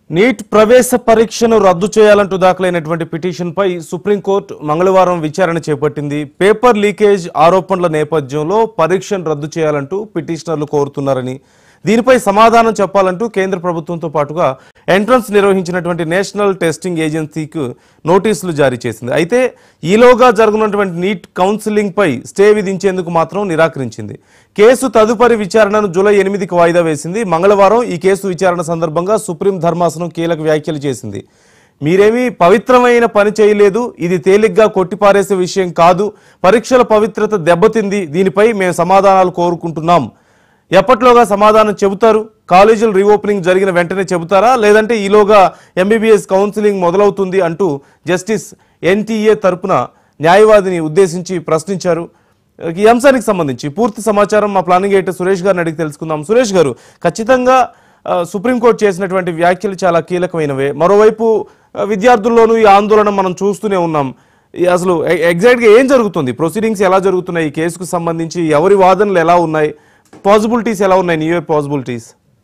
neat ప్రవేశ పరీక్షను రద్దు చేయాలంటూ దాఖలైనటువంటి పిటిషన్పై సుప్రీంకోర్టు మంగళవారం విచారణ చేపట్టింది పేపర్ లీకేజ్ ఆరోపణల నేపథ్యంలో పరీక్షను రద్దు చేయాలంటూ పిటిషనర్లు కోరుతున్నారని దీనిపై సమాధానం చెప్పాలంటూ కేంద్ర ప్రభుత్వంతో పాటుగా ఎంట్రన్స్ నిర్వహించినటువంటి నేషనల్ టెస్టింగ్ ఏజెన్సీకి నోటీసులు జారీ చేసింది అయితే ఈలోగా జరుగుతున్నటువంటి నీట్ కౌన్సిలింగ్ పై స్టే విధించేందుకు మాత్రం నిరాకరించింది కేసు తదుపరి విచారణను జూలై ఎనిమిదికి వాయిదా వేసింది మంగళవారం ఈ కేసు విచారణ సందర్భంగా సుప్రీం ధర్మాసనం కీలక వ్యాఖ్యలు చేసింది మీరేమీ పవిత్రమైన పని చేయలేదు ఇది తేలిగ్గా కొట్టిపారేసే విషయం కాదు పరీక్షల పవిత్రత దెబ్బతింది దీనిపై మేము సమాధానాలు కోరుకుంటున్నాం ఎప్పట్లోగా సమాధానం చెబుతారు కాలేజీలు రీఓపెనింగ్ జరిగిన వెంటనే చెబుతారా లేదంటే ఈలోగా ఎంబీబీఎస్ కౌన్సిలింగ్ మొదలవుతుంది అంటూ జస్టిస్ ఎన్టీఏ తరపున న్యాయవాదిని ఉద్దేశించి ప్రశ్నించారు ఈ అంశానికి సంబంధించి పూర్తి సమాచారం మా ప్లానింగ్ ఎడిటర్ సురేష్ గారిని అడిగి తెలుసుకుందాం సురేష్ గారు ఖచ్చితంగా ఆ, సుప్రీంకోర్టు చేసినటువంటి వ్యాఖ్యలు చాలా కీలకమైనవే మరోవైపు ఆ, విద్యార్థుల్లోనూ ఈ ఆందోళన మనం చూస్తూనే ఉన్నాం ఈ అసలు ఎ- ఎగ్జాక్ట్గా ఏం జరుగుతుంది ప్రొసీడింగ్స్ ఎలా జరుగుతున్నాయి ఈ కేసుకు సంబంధించి ఎవరి వాదనలు ఎలా ఉన్నాయి పాసిబిలిటీస్ ఎలా ఉన్నాయి న్యూ పాసిబిలిటీస్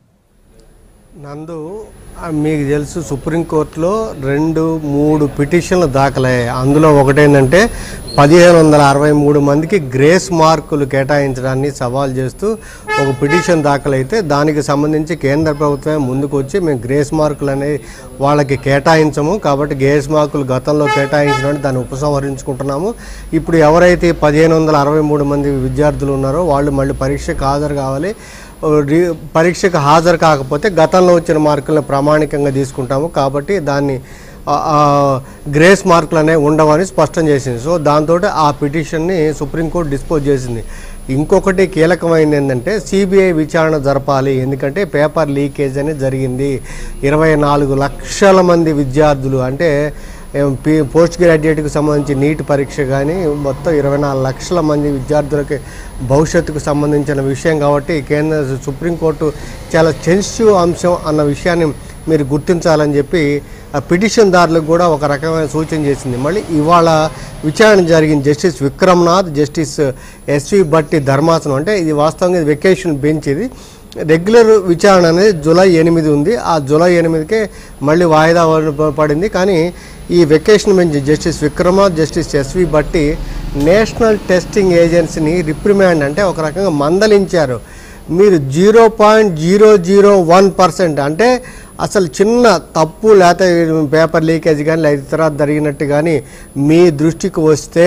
నందు ఆ, మీకు తెలుసు సుప్రీంకోర్టులో రెండు మూడు పిటిషన్లు దాఖలయ్యాయి అందులో ఒకటేంటంటే పదిహేను వందల అరవై మూడు మందికి గ్రేస్ మార్కులు కేటాయించడాన్ని సవాల్ చేస్తూ ఒక పిటిషన్ దాఖలైతే దానికి సంబంధించి కేంద్ర ప్రభుత్వమే ముందుకు వచ్చి మేము గ్రేస్ మార్కులు అనేవి వాళ్ళకి కేటాయించము కాబట్టి గ్రేస్ మార్కులు గతంలో కేటాయించిన దాన్ని ఉపసంహరించుకుంటున్నాము ఇప్పుడు ఎవరైతే పదిహేను వందల అరవై మూడు మంది విద్యార్థులు ఉన్నారో వాళ్ళు మళ్ళీ పరీక్షకు హాజరు కావాలి రి- పరీక్షకు హాజరు కాకపోతే గతంలో వచ్చిన మార్కులను ప్రామాణికంగా తీసుకుంటాము కాబట్టి దాన్ని ఆ, ఆ, గ్రేస్ మార్కులు అనేవి ఉండవని స్పష్టం చేసింది సో దాంతో ఆ పిటిషన్ని సుప్రీంకోర్టు డిస్పోజ్ చేసింది ఇంకొకటి కీలకమైనది ఏంటంటే సిబిఐ విచారణ జరపాలి ఎందుకంటే పేపర్ లీకేజ్ అనేది జరిగింది ఇరవై నాలుగు లక్షల మంది విద్యార్థులు అంటే ఏం పి- పోస్ట్ గ్రాడ్యుయేట్కి సంబంధించి నీట్ పరీక్ష కానీ మొత్తం ఇరవై నాలుగు లక్షల మంది విద్యార్థులకి భవిష్యత్తుకు సంబంధించిన విషయం కాబట్టి కేంద్ర సుప్రీంకోర్టు చాలా సెన్సిటివ్ అంశం అన్న విషయాన్ని మీరు గుర్తించాలని చెప్పి ఆ పిటిషన్దారులకు కూడా ఒక రకమైన సూచన చేసింది మళ్ళీ ఇవాళ విచారణ జరిగింది justice Vikramnath justice S V Bhatti ధర్మాసనం అంటే ఇది వాస్తవంగా ఇది వెకేషన్ బెంచ్ ఇది రెగ్యులర్ విచారణ అనేది జూలై ఎనిమిది ఉంది ఆ జూలై ఎనిమిదికే మళ్ళీ వాయిదా పడింది కానీ ఈ vacation bench justice Vikramnath justice S V Bhatti national testing ఏజెన్సీని రిప్రిమాండ్ అంటే ఒక రకంగా మందలించారు మీరు zero point zero zero one percent అంటే అసలు చిన్న తప్పు లేకపోతే పేపర్ లీకేజ్ కానీ లేదా ఇతర జరిగినట్టు కానీ మీ దృష్టికి వస్తే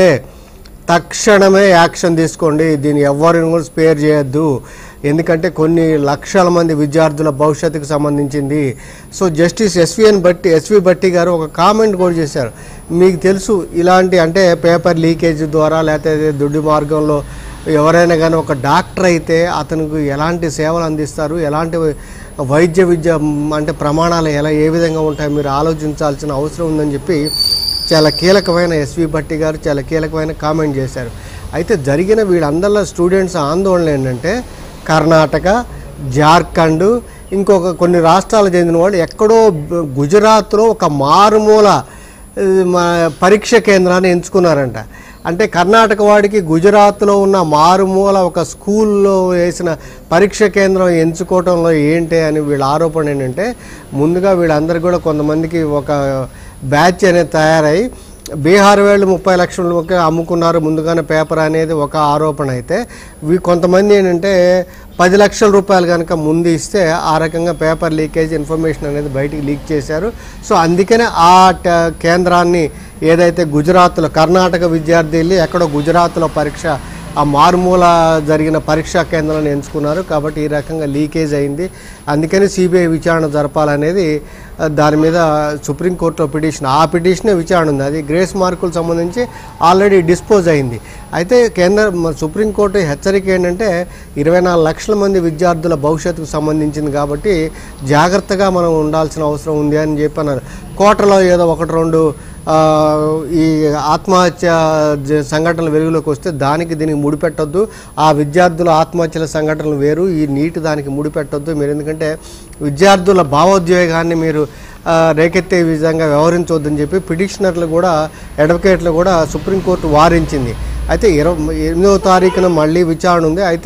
తక్షణమే యాక్షన్ తీసుకోండి దీన్ని ఎవరిని కూడా స్పేర్ చేయొద్దు ఎందుకంటే కొన్ని లక్షల మంది విద్యార్థుల భవిష్యత్తుకు సంబంధించింది so justice S V N Bhatti S V Bhatti గారు ఒక కామెంట్ కూడా చేశారు మీకు తెలుసు ఇలాంటి అంటే పేపర్ లీకేజ్ ద్వారా లేకపోతే దుడ్డు మార్గంలో ఎవరైనా కానీ ఒక డాక్టర్ అయితే అతనికి ఎలాంటి సేవలు అందిస్తారు ఎలాంటి వైద్య విద్య మ్, అంటే ప్రమాణాలు ఎలా ఏ విధంగా ఉంటాయి మీరు ఆలోచించాల్సిన అవసరం ఉందని చెప్పి చాలా కీలకమైన ఎస్వి భట్టి గారు చాలా కీలకమైన కామెంట్ చేశారు అయితే జరిగిన వీళ్ళందరిలో స్టూడెంట్స్ ఆందోళన ఏంటంటే కర్ణాటక జార్ఖండ్ ఇంకొక కొన్ని రాష్ట్రాలకు చెందిన వాళ్ళు ఎక్కడో బ- గుజరాత్లో ఒక మారుమూల ఇది మా పరీక్ష కేంద్రాన్ని ఎంచుకున్నారంట అంటే కర్ణాటక వాడికి గుజరాత్లో ఉన్న మారుమూల ఒక స్కూల్లో వేసిన పరీక్ష కేంద్రం ఎంచుకోవటంలో ఏంటి అని వీళ్ళ ఆరోపణ ఏంటంటే ముందుగా వీళ్ళందరికీ కూడా కొంతమందికి ఒక బ్యాచ్ అనేది తయారై బీహార్ వేళ్ళు ముప్పై లక్షలకి అమ్ముకున్నారు ముందుగానే పేపర్ అనేది ఒక ఆరోపణ అయితే వీ కొంతమంది ఏంటంటే పది లక్షల రూపాయలు కనుక ముందు ఇస్తే ఆ రకంగా పేపర్ లీకేజ్ ఇన్ఫర్మేషన్ అనేది బయటికి లీక్ చేశారు సో అందుకనే ఆ ట- కేంద్రాన్ని ఏదైతే గుజరాత్లో కర్ణాటక విద్యార్థి వెళ్ళి ఎక్కడో గుజరాత్లో పరీక్ష ఆ మారుమూల జరిగిన పరీక్షా కేంద్రాన్ని ఎంచుకున్నారు కాబట్టి ఈ రకంగా లీకేజ్ అయింది అందుకని సిబిఐ విచారణ జరపాలనేది ఆ, దాని మీద సుప్రీంకోర్టులో పిటిషన్ ఆ పిటిషనే విచారణ ఉంది అది గ్రేస్ మార్కులు సంబంధించి ఆల్రెడీ డిస్పోజ్ అయింది అయితే కేంద్ర మ- సుప్రీంకోర్టు హెచ్చరిక ఏంటంటే ఇరవై నాలుగు లక్షల మంది విద్యార్థుల భవిష్యత్తుకు సంబంధించింది కాబట్టి జాగ్రత్తగా మనం ఉండాల్సిన అవసరం ఉంది అని చెప్పి అన్నారు కోటలో ఏదో ఒకటి రెండు ఆ, ఈ ఆత్మహత్య జ- సంఘటనలు వెలుగులోకి వస్తే దానికి దీనికి ముడిపెట్టొద్దు ఆ విద్యార్థుల ఆత్మహత్యల సంఘటనలు వేరు ఈ నీటి దానికి ముడిపెట్టొద్దు మీరు ఎందుకంటే విద్యార్థుల భావోద్వేగాన్ని మీరు ఆ, రేకెత్తే విధంగా వ్యవహరించవద్దని చెప్పి పిటిషనర్లు కూడా అడ్వకేట్లు కూడా సుప్రీంకోర్టు వారించింది అయితే ఇరవై ఎనిమిదవ తారీఖున మళ్ళీ విచారణ ఉంది అయితే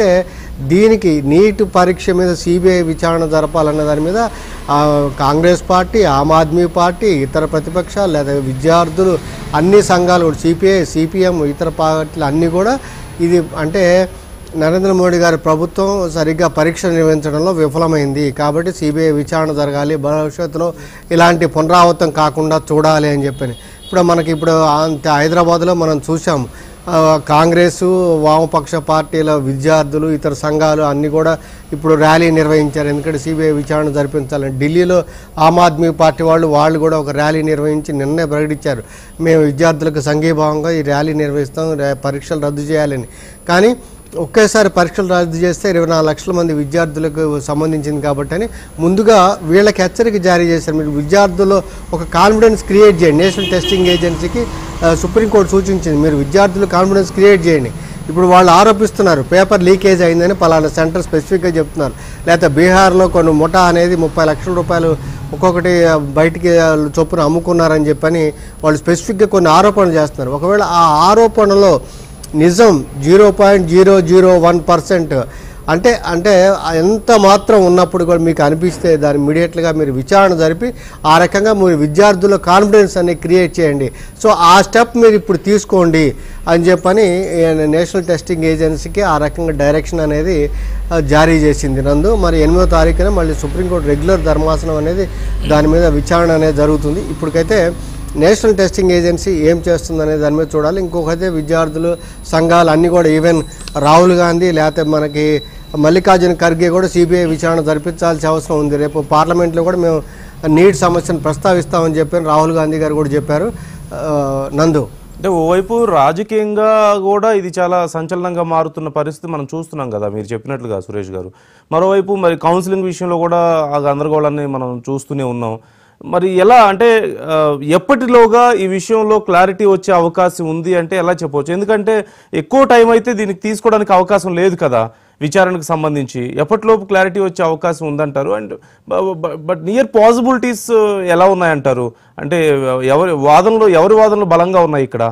దీనికి నీట్ పరీక్ష మీద సిబిఐ విచారణ జరపాలన్న దాని మీద ఆ, కాంగ్రెస్ పార్టీ ఆమ్ ఆద్మీ పార్టీ ఇతర ప్రతిపక్షాలు లేదా విద్యార్థులు అన్ని సంఘాలు కూడా సిపిఐ సిపిఎం ఇతర పార్టీలు అన్నీ కూడా ఇది అంటే నరేంద్ర మోడీ గారి ప్రభుత్వం సరిగ్గా పరీక్ష నిర్వహించడంలో విఫలమైంది కాబట్టి సిబిఐ విచారణ జరగాలి భవిష్యత్తులో ఇలాంటి పునరావృతం కాకుండా చూడాలి అని చెప్పని ఇప్పుడు మనకి ఇప్పుడు అంత హైదరాబాద్లో మనం చూసాం ఆ, కాంగ్రెస్ వామపక్ష పార్టీల విద్యార్థులు ఇతర సంఘాలు అన్నీ కూడా ఇప్పుడు ర్యాలీ నిర్వహించారు ఎందుకంటే సిబిఐ విచారణ జరిపించాలని ఢిల్లీలో ఆమ్ ఆద్మీ పార్టీ వాళ్ళు వాళ్ళు కూడా ఒక ర్యాలీ నిర్వహించి నిన్నే ప్రకటించారు మేము విద్యార్థులకు సంఘీభావంగా ఈ ర్యాలీ నిర్వహిస్తాం రే- పరీక్షలు రద్దు చేయాలని కానీ ఒకేసారి పరీక్షలు రద్దు చేస్తే ఇరవై నాలుగు లక్షల మంది విద్యార్థులకు సంబంధించింది కాబట్టి అని ముందుగా వీళ్ళకి హెచ్చరిక జారీ చేశారు మీరు విద్యార్థుల్లో ఒక కాన్ఫిడెన్స్ క్రియేట్ చేయండి నేషనల్ టెస్టింగ్ ఏజెన్సీకి ఆ, సుప్రీంకోర్టు సూచించింది మీరు విద్యార్థులు కాన్ఫిడెన్స్ క్రియేట్ చేయండి ఇప్పుడు వాళ్ళు ఆరోపిస్తున్నారు పేపర్ లీకేజ్ అయిందని పలానా సెంటర్ స్పెసిఫిక్గా చెప్తున్నారు లేకపోతే బీహార్లో కొన్ని ముఠా అనేది ముప్పై లక్షల రూపాయలు ఒక్కొక్కటి ఆ, బయటికి ఆ, చొప్పున అమ్ముకున్నారని చెప్పని వాళ్ళు స్పెసిఫిక్గా కొన్ని ఆరోపణలు చేస్తున్నారు ఒకవేళ ఆ ఆరోపణలో నిజం zero point zero zero one percent అంటే అంటే ఎంత మాత్రం ఉన్నప్పుడు కూడా మీకు అనిపిస్తే దాన్ని ఇమీడియట్గా మీరు విచారణ జరిపి ఆ రకంగా మీరు విద్యార్థుల కాన్ఫిడెన్స్ అనేది క్రియేట్ చేయండి సో ఆ స్టెప్ మీరు ఇప్పుడు తీసుకోండి అని చెప్పని ఏ, నేషనల్ టెస్టింగ్ ఏజెన్సీకి ఆ రకంగా డైరెక్షన్ అనేది ఆ, జారీ చేసింది నందు మరి ఎనిమిదో తారీఖున మళ్ళీ సుప్రీంకోర్టు రెగ్యులర్ ధర్మాసనం అనేది దాని మీద విచారణ అనేది జరుగుతుంది ఇప్పటికైతే నేషనల్ టెస్టింగ్ ఏజెన్సీ ఏం చేస్తుందనే దాని మీద చూడాలి ఇంకొకైతే విద్యార్థులు సంఘాలు అన్నీ కూడా ఈవెన్ రాహుల్ గాంధీ లేకపోతే మనకి మల్లికార్జున ఖర్గే కూడా సిబిఐ విచారణ జరిపించాల్సిన అవసరం ఉంది రేపు పార్లమెంట్లో కూడా మేము నీట్ సమస్యను ప్రస్తావిస్తామని చెప్పి రాహుల్ గాంధీ గారు కూడా చెప్పారు ఆ, నందు అంటే ఓవైపు రాజకీయంగా కూడా ఇది చాలా సంచలనంగా మారుతున్న పరిస్థితి మనం చూస్తున్నాం కదా మీరు చెప్పినట్లుగా సురేష్ గారు మరోవైపు మరి కౌన్సిలింగ్ విషయంలో కూడా ఆ గందరగోళాన్ని మనం చూస్తూనే ఉన్నాం మరి ఎలా అంటే ఆ, ఎప్పటిలోగా ఈ విషయంలో క్లారిటీ వచ్చే అవకాశం ఉంది అంటే ఎలా చెప్పవచ్చు ఎందుకంటే ఎక్కువ టైం అయితే దీనికి తీసుకోవడానికి అవకాశం లేదు కదా విచారణకు సంబంధించి ఎప్పటిలోపు క్లారిటీ వచ్చే అవకాశం ఉందంటారు అండ్ బట్ నియర్ పాసిబిలిటీస్ ఎలా ఉన్నాయంటారు అంటే ఎవరి వాదనలు ఎవరి వాదనలు బలంగా ఉన్నాయి ఇక్కడ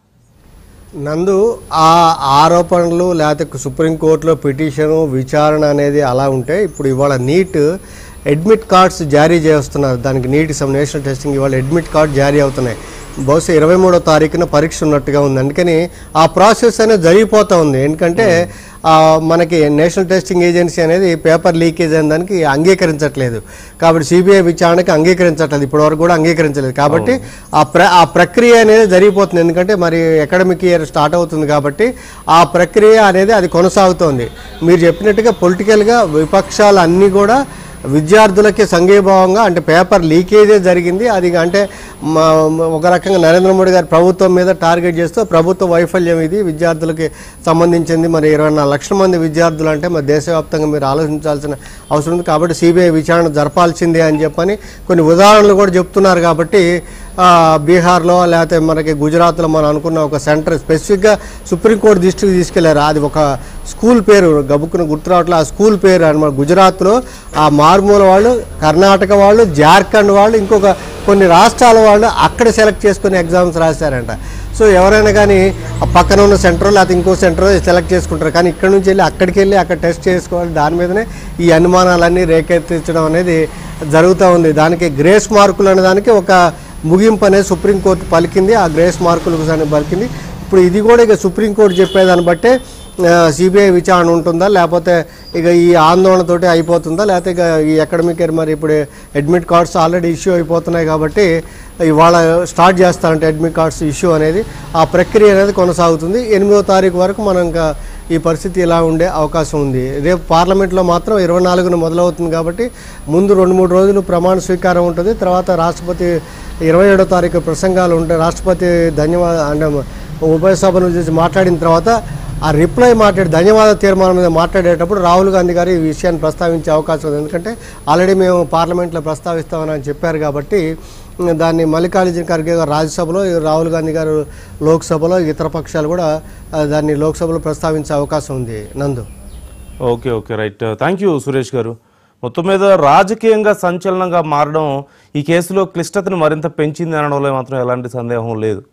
నందు ఆ ఆరోపణలు లేకపోతే సుప్రీంకోర్టులో పిటిషను విచారణ అనేది అలా ఉంటే ఇప్పుడు ఇవాళ నీట్ అడ్మిట్ కార్డ్స్ జారీ చేస్తున్నారు దానికి నీట్ సమ్ నేషనల్ టెస్టింగ్ ఇవాళ అడ్మిట్ కార్డ్ జారీ అవుతున్నాయి బహుశా ఇరవై మూడో తారీఖున పరీక్ష ఉన్నట్టుగా ఉంది అందుకని ఆ ప్రాసెస్ అనేది జరిగిపోతూ ఉంది ఎందుకంటే ఆ, మనకి నేషనల్ టెస్టింగ్ ఏజెన్సీ అనేది పేపర్ లీకేజ్ అనే దానికి అంగీకరించట్లేదు కాబట్టి సిబిఐ విచారణకి అంగీకరించట్లేదు ఇప్పటివరకు కూడా అంగీకరించలేదు కాబట్టి ఆ ప్ర ఆ ప్రక్రియ అనేది జరిగిపోతుంది ఎందుకంటే మరి అకాడమిక్ ఇయర్ స్టార్ట్ అవుతుంది కాబట్టి ఆ ప్రక్రియ అనేది అది కొనసాగుతోంది మీరు చెప్పినట్టుగా పొలిటికల్గా విపక్షాలు అన్నీ కూడా విద్యార్థులకి సంఘీభావంగా అంటే పేపర్ లీకేజే జరిగింది అది అంటే మా- ఒక రకంగా నరేంద్ర మోడీ గారి ప్రభుత్వం మీద టార్గెట్ చేస్తూ ప్రభుత్వ వైఫల్యం ఇది విద్యార్థులకి సంబంధించింది మరి ఇరవై నాలుగు లక్షల మంది విద్యార్థులు అంటే మరి దేశవ్యాప్తంగా మీరు ఆలోచించాల్సిన అవసరం ఉంది కాబట్టి సిబిఐ విచారణ జరపాల్సిందే అని చెప్పని కొన్ని ఉదాహరణలు కూడా చెప్తున్నారు కాబట్టి ఆ, బీహార్లో లేకపోతే మనకి గుజరాత్లో మనం అనుకున్న ఒక సెంటర్ స్పెసిఫిక్గా సుప్రీంకోర్టు దృష్టికి తీసుకెళ్లారు అది ఒక స్కూల్ పేరు గబుక్కున గుర్తు రావట్లే ఆ స్కూల్ పేరు అనమాట గుజరాత్లో ఆ మారుమూల వాళ్ళు కర్ణాటక వాళ్ళు జార్ఖండ్ వాళ్ళు ఇంకొక కొన్ని రాష్ట్రాల వాళ్ళు అక్కడ సెలెక్ట్ చేసుకుని ఎగ్జామ్స్ రాశారంట సో ఎవరైనా కానీ ఆ పక్కన ఉన్న సెంటర్ లేకపోతే ఇంకో సెంటర్ సెలెక్ట్ చేసుకుంటారు కానీ ఇక్కడ నుంచి వెళ్ళి అక్కడికి వెళ్ళి అక్కడ టెస్ట్ చేసుకోవాలి దాని మీదనే ఈ అనుమానాలన్నీ రేకెత్తించడం అనేది జరుగుతూ ఉంది దానికి గ్రేస్ మార్కులు అనే దానికి ఒక ముగింపు అనేది సుప్రీంకోర్టు పలికింది ఆ గ్రేస్ మార్కులకు సని పలికింది ఇప్పుడు ఇది కూడా ఇక సుప్రీంకోర్టు చెప్పేదాన్ని బట్టే సిబిఐ విచారణ ఉంటుందా లేకపోతే ఇక ఈ ఆందోళనతోటి అయిపోతుందా లేకపోతే ఇక ఈ అకాడమిక్ ఇయర్ మరి ఇప్పుడు అడ్మిట్ కార్డ్స్ ఆల్రెడీ ఇష్యూ అయిపోతున్నాయి కాబట్టి ఇవాళ స్టార్ట్ చేస్తారంటే అడ్మిట్ కార్డ్స్ ఇష్యూ అనేది ఆ ప్రక్రియ అనేది కొనసాగుతుంది ఎనిమిదో తారీఖు వరకు మనం ఇంకా ఈ పరిస్థితి ఇలా ఉండే అవకాశం ఉంది రేపు పార్లమెంట్లో మాత్రం ఇరవై నాలుగున మొదలవుతుంది కాబట్టి ముందు రెండు మూడు రోజులు ప్రమాణ స్వీకారం ఉంటుంది తర్వాత రాష్ట్రపతి ఇరవై ఏడో తారీఖు ప్రసంగాలు ఉంటాయి రాష్ట్రపతి ధన్యవాద అంటే ఉభయ సభను చూసి మాట్లాడిన తర్వాత ఆ రిప్లై మాట్లాడి ధన్యవాద తీర్మానం మీద మాట్లాడేటప్పుడు రాహుల్ గాంధీ గారు ఈ విషయాన్ని ప్రస్తావించే అవకాశం ఉంది ఎందుకంటే ఆల్రెడీ మేము పార్లమెంట్లో ప్రస్తావిస్తామని అని చెప్పారు కాబట్టి దాన్ని మల్లికార్జున ఖర్గే గారు రాజ్యసభలో రాహుల్ గాంధీ గారు లోక్సభలో ఇతర పక్షాలు కూడా ఆ, దాన్ని లోక్సభలో ప్రస్తావించే అవకాశం ఉంది Nandu okay okay right thank you Suresh గారు మొత్తం మీద రాజకీయంగా సంచలనంగా మారడం ఈ కేసులో క్లిష్టతను మరింత పెంచింది అనడంలో మాత్రం ఎలాంటి సందేహం లేదు